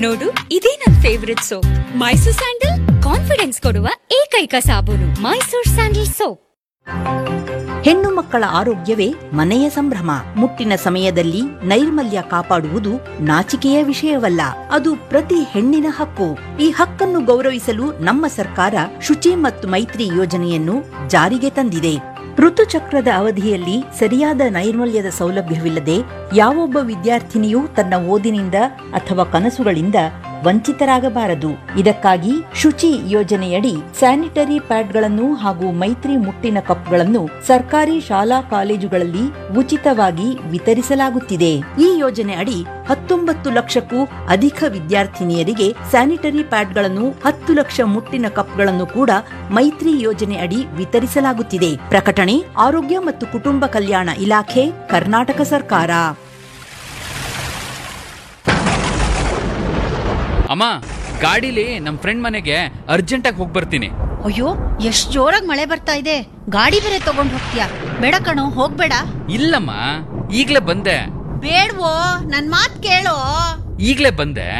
ನೋಡು ಇದೇ ನನ್ favourite soap Mysore sandal confidence ಕೊಡುವ ಏಕೈಕ ಸಾಬೂನು ಮೈಸೂರ್ ಸ್ಯಾಂಡಲ್ ಸೋಪ್ ಹೆಣ್ಣು ಮಕ್ಕಳ ಆರೋಗ್ಯವೇ ಮನೆಯ ಸಂಭ್ರಮ ಮುಟ್ಟಿನ ಸಮಯದಲ್ಲಿ ನೈರ್ಮಲ್ಯ ಕಾಪಾಡುವುದು ನಾಚಿಕೆಯ ವಿಷಯವಲ್ಲ ಅದು ಪ್ರತಿ ಹೆಣ್ಣಿನ ಹಕ್ಕು ಈ ಹಕ್ಕನ್ನು ಗೌರವಿಸಲು ನಮ್ಮ ಸರ್ಕಾರ ಶುಚಿ ಮತ್ತು ಮೈತ್ರಿ ಯೋಜನೆಯನ್ನು ಜಾರಿಗೆ ತಂದಿದೆ ಋತುಚಕ್ರದ ಅವಧಿಯಲ್ಲಿ ಸರಿಯಾದ ನೈರ್ಮಲ್ಯದ ಸೌಲಭ್ಯವಿಲ್ಲದೆ ಯಾವೊಬ್ಬ ವಿದ್ಯಾರ್ಥಿನಿಯೂ ತನ್ನ ಓದಿನಿಂದ ಅಥವಾ ಕನಸುಗಳಿಂದ ವಂಚಿತರಾಗಬಾರದು ಇದಕ್ಕಾಗಿ ಶುಚಿ ಯೋಜನೆಯಡಿ ಸ್ಯಾನಿಟರಿ ಪ್ಯಾಡ್ಗಳನ್ನು ಹಾಗೂ ಮೈತ್ರಿ ಮುಟ್ಟಿನ ಕಪ್ಗಳನ್ನು ಸರ್ಕಾರಿ ಶಾಲಾ ಕಾಲೇಜುಗಳಲ್ಲಿ ಉಚಿತವಾಗಿ ವಿತರಿಸಲಾಗುತ್ತಿದೆ ಈ ಯೋಜನೆ ಅಡಿ ಹತ್ತೊಂಬತ್ತು ಲಕ್ಷಕ್ಕೂ ಅಧಿಕ ವಿದ್ಯಾರ್ಥಿನಿಯರಿಗೆ ಸ್ಯಾನಿಟರಿ ಪ್ಯಾಡ್ಗಳನ್ನು ಹತ್ತು ಲಕ್ಷ ಮುಟ್ಟಿನ ಕಪ್ಗಳನ್ನು ಕೂಡ ಮೈತ್ರಿ ಯೋಜನೆ ಅಡಿ ವಿತರಿಸಲಾಗುತ್ತಿದೆ ಪ್ರಕಟಣೆ ಆರೋಗ್ಯ ಮತ್ತು ಕುಟುಂಬ ಕಲ್ಯಾಣ ಇಲಾಖೆ ಕರ್ನಾಟಕ ಸರ್ಕಾರ ಅಮ್ಮ ಗಾಡಿಲಿ ನಮ್ಮ ಫ್ರೆಂಡ್ ಮನೆಗೆ ಅರ್ಜೆಂಟಾಗಿ ಹೋಗಿ ಬರ್ತೀನಿ ಅಯ್ಯೋ ಎಷ್ಟ್ ಜೋರಾಗಿ ಮಳೆ ಬರ್ತಾ ಇದೆ ಗಾಡಿ ಬೇರೆ ತಗೊಂಡ್ ಹೋಗ್ತೀಯಾ ಬೇಡ ಕಣೋ ಹೋಗ್ಬೇಡ ಇಲ್ಲಮ್ಮ ಈಗಲೇ ಬಂದೆ ಬೇಡ್ವೋ ನನ್ ಮಾತ್ ಕೇಳೋ ಈಗಲೇ ಬಂದೆ